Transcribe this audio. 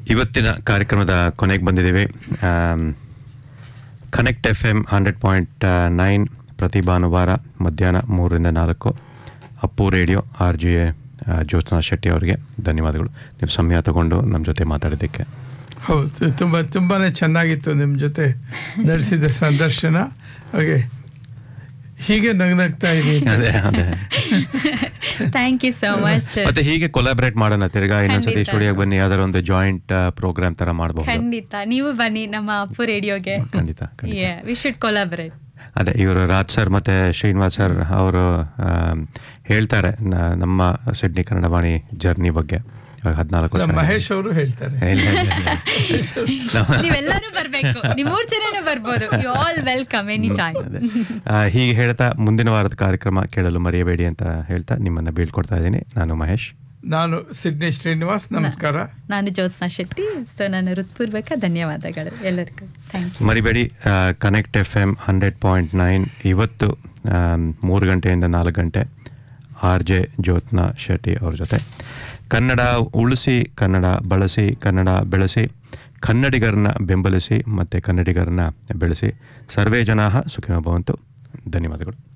ಇವತ್ತಿನ ಕಾರ್ಯಕ್ರಮದ ಕೊನೆಗೆ ಬಂದಿದ್ದೀವಿ connect F M hundred point nine ಪ್ರತಿ ಭಾನುವಾರ ಮಧ್ಯಾಹ್ನ ಮೂರರಿಂದ ನಾಲ್ಕು Appu radio R J A Jyotsna Shetty ಅವರಿಗೆ ಧನ್ಯವಾದಗಳು ನೀವು ಸಮಯ ತಗೊಂಡು ನಮ್ಮ ಜೊತೆ ಮಾತಾಡಿದ್ದಕ್ಕೆ ಹೌದು ತುಂಬ ತುಂಬಾ ಚೆನ್ನಾಗಿತ್ತು ನಿಮ್ಮ ಜೊತೆ ನಡೆಸಿದ ಸಂದರ್ಶನ ಹಾಗೆ ಹೀಗೆ ನಗ್ನಗ್ತಾ ಇದ್ದೀನಿ ಅದೇ ಅದೇ ಥ್ಯಾಂಕ್ ಯು ಸೋ ಮಚ್ ಮತ್ತೆ ಹೀಗೆ ಕೊಲಾಬ್ರೇಟ್ ಮಾಡೋಣ ತಿರ್ಗಾ ಇನ್ನೊಂದ್ಸತಿ ಖಂಡಿತ. ಸ್ಟುಡಿಯೋಗೆ ಬನ್ನಿ ಯಾವ್ದಾರ ಒಂದು ಜಾಯಿಂಟ್ ಪ್ರೋಗ್ರಾಮ್ ತರ ಮಾಡಬಹುದು ಖಂಡಿತ ನೀವು ಬನ್ನಿ ನಮ್ಮ ಅಪ್ಪು ರೇಡಿಯೋಗೆ ಖಂಡಿತ ಖಂಡಿತ ವಿ ಶುಡ್ ಕೊಲಾಬರೇಟ್ ಅದೇ ಇವರು ರಾಜ್ ಸರ್ ಮತ್ತೆ ಶ್ರೀನಿವಾಸ್ ಸರ್ ಅವರು ಹೇಳ್ತಾರೆ ನ- ನಮ್ಮ ಸಿಡ್ನಿ ಕನ್ನಡ ವಾಣಿ ಜರ್ನಿ ಬಗ್ಗೆ ಇವಾಗ ಹದಿನಾಲ್ಕು ನಮ್ಮ ವರ್ಷ ಮಹೇಶ್ ಅವರು ಹೇಳ್ತಾರೆ ಇಲ್ಲ, ಇಲ್ಲ, ಇಲ್ಲ. ನೀವೆಲ್ಲರೂ ಬರ್ಬೇಕು ನೀವು ಮೂರ್ ಜನನೂ ಬರ್ಬೋದು you all welcome any time ಅದೇ. ಆ, ಹೀಗೆ ಹೇಳ್ತಾ ಮುಂದಿನ ವಾರದ ಕಾರ್ಯಕ್ರಮ ಕೇಳಲು ಮರೆಯಬೇಡಿ ಅಂತ ಹೇಳ್ತಾ ನಿಮ್ಮನ್ನ ಬೀಳ್ಕೊಡ್ತಾ ಇದ್ದೀನಿ ನಾನು ಮಹೇಶ್ ನಾನು ಸಿಡ್ನಿ ಶ್ರೀನಿವಾಸ್ ನಮಸ್ಕಾರ ನಾನು ಜ್ಯೋತ್ಸ್ನಾ ಶೆಟ್ಟಿ ಸೊ ನನ್ನ ಹೃತ್ಪೂರ್ವಕ ಧನ್ಯವಾದಗಳು ಎಲ್ಲರಿಗೂ ಥ್ಯಾಂಕ್ ಯು ಮರಿಬೇಡಿ connect F M hundred point nine ಇವತ್ತು ಆ, ಮೂರು ಗಂಟೆಯಿಂದ ನಾಲ್ಕು ಗಂಟೆ ಆರ್ ಜೆ ಜ್ಯೋತ್ನಾ ಶೆಟ್ಟಿ ಅವ್ರ ಜೊತೆ ಕನ್ನಡ ಉಳಿಸಿ ಕನ್ನಡ ಬಳಸಿ ಕನ್ನಡ ಬೆಳೆಸಿ ಕನ್ನಡಿಗರನ್ನ ಬೆಂಬಲಿಸಿ ಮತ್ತು ಕನ್ನಡಿಗರನ್ನ ಬೆಳೆಸಿ ಸರ್ವೇ ಜನಾಹ ಸುಖಿನೋ ಭವಂತು ಧನ್ಯವಾದಗಳು